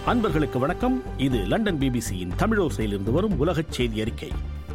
அன்பர்களுக்கு வணக்கம் இது லண்டன் பிபிசியின் தமிழோசையிலிருந்து வரும் உலகச் செய்தி அறிக்கை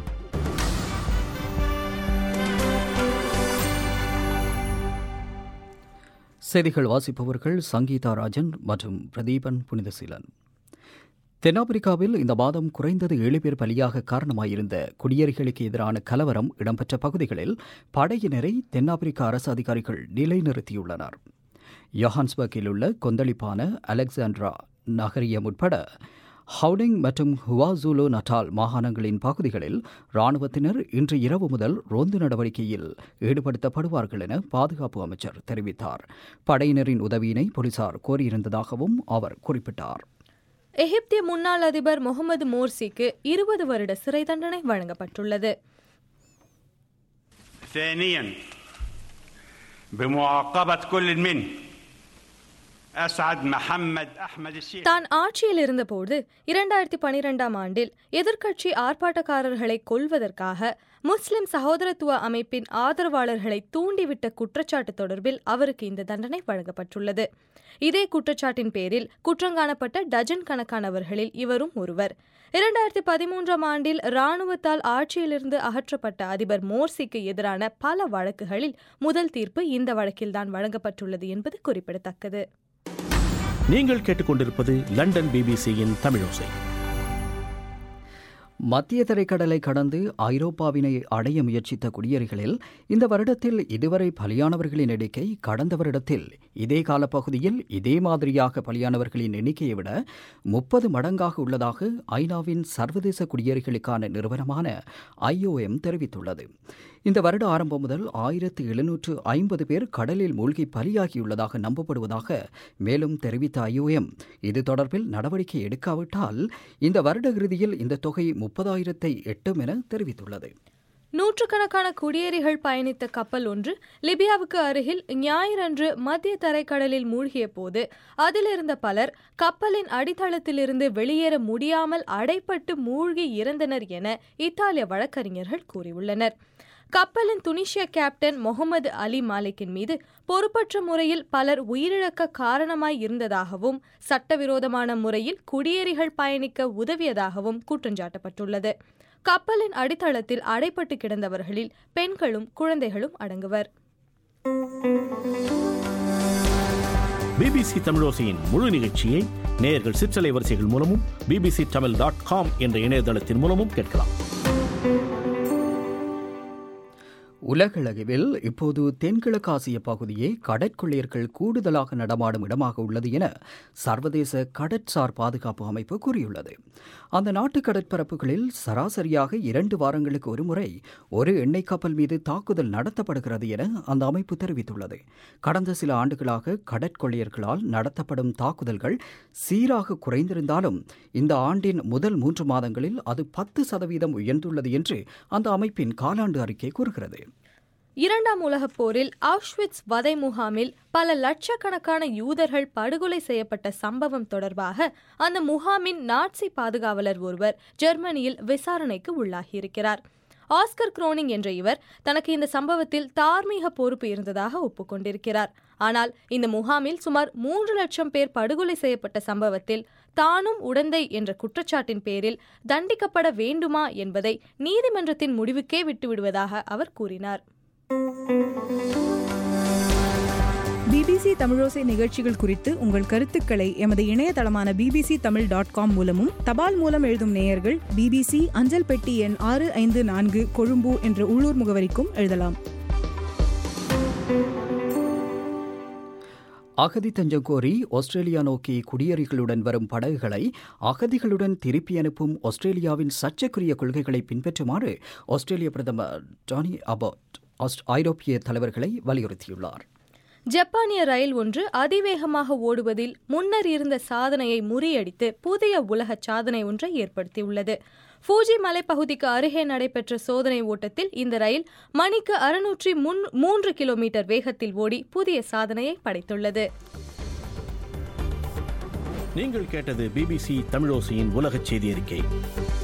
செய்திகள் வாசிப்பவர்கள் சங்கீதா ராஜன் மற்றும் பிரதீபன் புனிதசீலன் தென்னாப்பிரிக்காவில் இந்த மாதம் குறைந்தது ஏழு பேர் பலியாக காரணமாயிருந்த குடியேறிகளுக்கு எதிரான கலவரம் இடம்பெற்ற பகுதிகளில் படையினரை தென்னாப்பிரிக்க அரசு அதிகாரிகள் நிலைநிறுத்தியுள்ளனர் யோஹான்ஸ்பர்க்கில் உள்ள கொந்தளிப்பான அலெக்சாண்ட்ரா நகரியம் உட்பட ஹவுடிங் மற்றும் ஹுவாசூலோ நட்டால் மாகாணங்களின் பகுதிகளில் ராணுவத்தினர் இன்று இரவு முதல் ரோந்து நடவடிக்கையில் ஈடுபடுத்தப்படுவார்கள் என பாதுகாப்பு அமைச்சர் தெரிவித்தார் படையினரின் உதவியினை போலீசார் கோரியிருந்ததாகவும் அவர் குறிப்பிட்டார் எகிப்திய முன்னாள் அதிபர் முகமது மோர்சிக்கு இருபது வருட சிறை தண்டனை வழங்கப்பட்டுள்ளது ثانيا بمعاقبة كل من أسعد محمد أحمد الشيخ தான் ஆட்சியில் இருந்தபோது இரண்டாயிரத்தி பனிரெண்டாம் ஆண்டில் எதிர்க்கட்சி ஆர்ப்பாட்டக்காரர்களை கொல்வதற்காக முஸ்லிம் சகோதரத்துவ அமைப்பின் ஆதரவாளர்களை தூண்டிவிட்ட குற்றச்சாட்டு தொடர்பில் அவருக்கு இந்த தண்டனை வழங்கப்பட்டுள்ளது இதே குற்றச்சாட்டின் பேரில் குற்றங்காணப்பட்ட டஜன் கணக்கானவர்களில் இவரும் ஒருவர் இரண்டாயிரத்தி பதிமூன்றாம் ஆண்டில் ராணுவத்தால் ஆட்சியிலிருந்து அகற்றப்பட்ட அதிபர் மோர்சிக்கு எதிரான பல வழக்குகளில் முதல் தீர்ப்பு இந்த வழக்கில்தான் வழங்கப்பட்டுள்ளது என்பது குறிப்பிடத்தக்கது நீங்கள் கேட்டுக்கொண்டிருப்பது லண்டன் பிபிசியின் தமிழோசை மத்திய தரைக்கடலை கடந்து ஐரோப்பாவினை அடைய முயற்சித்த குடியேறிகளில் இந்த வருடத்தில் இதுவரை பலியானவர்களின் எண்ணிக்கை கடந்த வருடத்தில் இதே காலப்பகுதியில் இதே மாதிரியாக பலியானவர்களின் எண்ணிக்கையை விட முப்பது மடங்காக உள்ளதாக ஐநாவின் சர்வதேச குடியேறிகளுக்கான நிறுவனமான ஐஓஎம் தெரிவித்துள்ளது இந்த வருட ஆரம்பம் முதல் ஆயிரத்து எழுநூற்று ஐம்பது பேர் கடலில் மூழ்கி பலியாகியுள்ளதாக நம்பப்படுவதாக மேலும் தெரிவித்த ஐஓஎம் இது தொடர்பில் நடவடிக்கை எடுக்காவிட்டால் இந்த வருட இறுதியில் இந்த தொகை முப்பதாயிரத்தை எட்டும் என தெரிவித்துள்ளது நூற்றுக்கணக்கான குடியேறிகள் பயணித்த கப்பல் ஒன்று லிபியாவுக்கு அருகில் ஞாயிறன்று மத்திய தரைக்கடலில் மூழ்கிய போது அதிலிருந்த பலர் கப்பலின் அடித்தளத்திலிருந்து வெளியேற முடியாமல் அடைப்பட்டு மூழ்கி இறந்தனர் என இத்தாலிய வழக்கறிஞர்கள் கூறியுள்ளனர் கப்பலின் துனிஷிய கேப்டன் முகமது அலி மாலிக்கின் மீது பொறுப்பற்ற முறையில் பலர் உயிரிழக்க காரணமாய் இருந்ததாகவும் சட்டவிரோதமான முறையில் குடியேறிகள் பயணிக்க உதவியதாகவும் குற்றஞ்சாட்டப்பட்டுள்ளது கப்பலின் அடித்தளத்தில் அடைப்பட்டு கிடந்தவர்களில் பெண்களும் குழந்தைகளும் அடங்குவர் பிபிசி தமிழோசையின் முழு நிகழ்ச்சியை நேயர்கள் சிற்றலை வரிசைகள் மூலமும் பிபிசி தமிழ் டாட் காம் என்ற இணையதளத்தின் மூலமும் கேட்கலாம் உலகளவில் இப்போது தென்கிழக்காசிய பகுதியே கடற்கொள்ளையர்கள் கூடுதலாக நடமாடும் இடமாக உள்ளது என சர்வதேச கடற்சார் பாதுகாப்பு அமைப்பு கூறியுள்ளது அந்த நாட்டு கடற்பரப்புகளில் சராசரியாக இரண்டு வாரங்களுக்கு ஒருமுறை ஒரு எண்ணெய் கப்பல் மீது தாக்குதல் நடத்தப்படுகிறது என அந்த அமைப்பு தெரிவித்துள்ளது கடந்த சில ஆண்டுகளாக கடற்கொள்ளையர்களால் நடத்தப்படும் தாக்குதல்கள் சீராக குறைந்திருந்தாலும் இந்த ஆண்டின் முதல் மூன்று மாதங்களில் அது பத்து சதவீதம் உயர்ந்துள்ளது என்று அந்த அமைப்பின் காலாண்டு அறிக்கை கூறுகிறது இரண்டாம் உலகப் போரில் ஆஷ்விட்ஸ் வதை முகாமில் பல லட்சக்கணக்கான யூதர்கள் படுகொலை செய்யப்பட்ட சம்பவம் தொடர்பாக அந்த முகாமின் நாட்சி பாதுகாவலர் ஒருவர் ஜெர்மனியில் விசாரணைக்கு உள்ளாகியிருக்கிறார் ஆஸ்கர் குரோனிங் என்ற இவர் தனக்கு இந்த சம்பவத்தில் தார்மீக பொறுப்பு இருந்ததாக ஒப்புக்கொண்டிருக்கிறார் ஆனால் இந்த முகாமில் சுமார் மூன்று லட்சம் பேர் படுகொலை செய்யப்பட்ட சம்பவத்தில் தானும் உடந்தை என்ற குற்றச்சாட்டின் பேரில் தண்டிக்கப்பட வேண்டுமா என்பதை நீதிமன்றத்தின் முடிவுக்கே விட்டுவிடுவதாக அவர் கூறினார் பிபிசி தமிழோசை நிகழ்ச்சிகள் குறித்து உங்கள் கருத்துக்களை எமது இணையதளமான பிபிசி தமிழ் டாட் காம் மூலமும் தபால் மூலம் எழுதும் நேயர்கள் பிபிசி அஞ்சல் பெட்டி எண் ஆறு ஐந்து நான்கு கொழும்பு என்ற உள்ளூர் முகவரிக்கும் எழுதலாம் அகதி தஞ்சம் கோரி ஆஸ்திரேலியா நோக்கி குடியேறிகளுடன் வரும் படகுகளை அகதிகளுடன் திருப்பி அனுப்பும் ஆஸ்திரேலியாவின் சர்ச்சைக்குரிய கொள்கைகளை பின்பற்றுமாறு ஆஸ்திரேலிய பிரதமர் டானி அபாட் ஐரோப்பிய தலைவர்களை வலியுறுத்தியுள்ளார் ஜப்பானிய ரயில் ஒன்று அதிவேகமாக ஓடுவதில் முன்னர் இருந்த சாதனையை முறியடித்து புதிய உலக சாதனை ஒன்றை ஏற்படுத்தியுள்ளது ஃபூஜி மலைப்பகுதிக்கு அருகே நடைபெற்ற சோதனை ஓட்டத்தில் இந்த ரயில் மணிக்கு அறுநூற்றி மூன்று கிலோமீட்டர் வேகத்தில் ஓடி புதிய சாதனையை படைத்துள்ளது நீங்கள் கேட்டது பிபிசி தமிழோசையின் உலகச் செய்தி அறிக்கை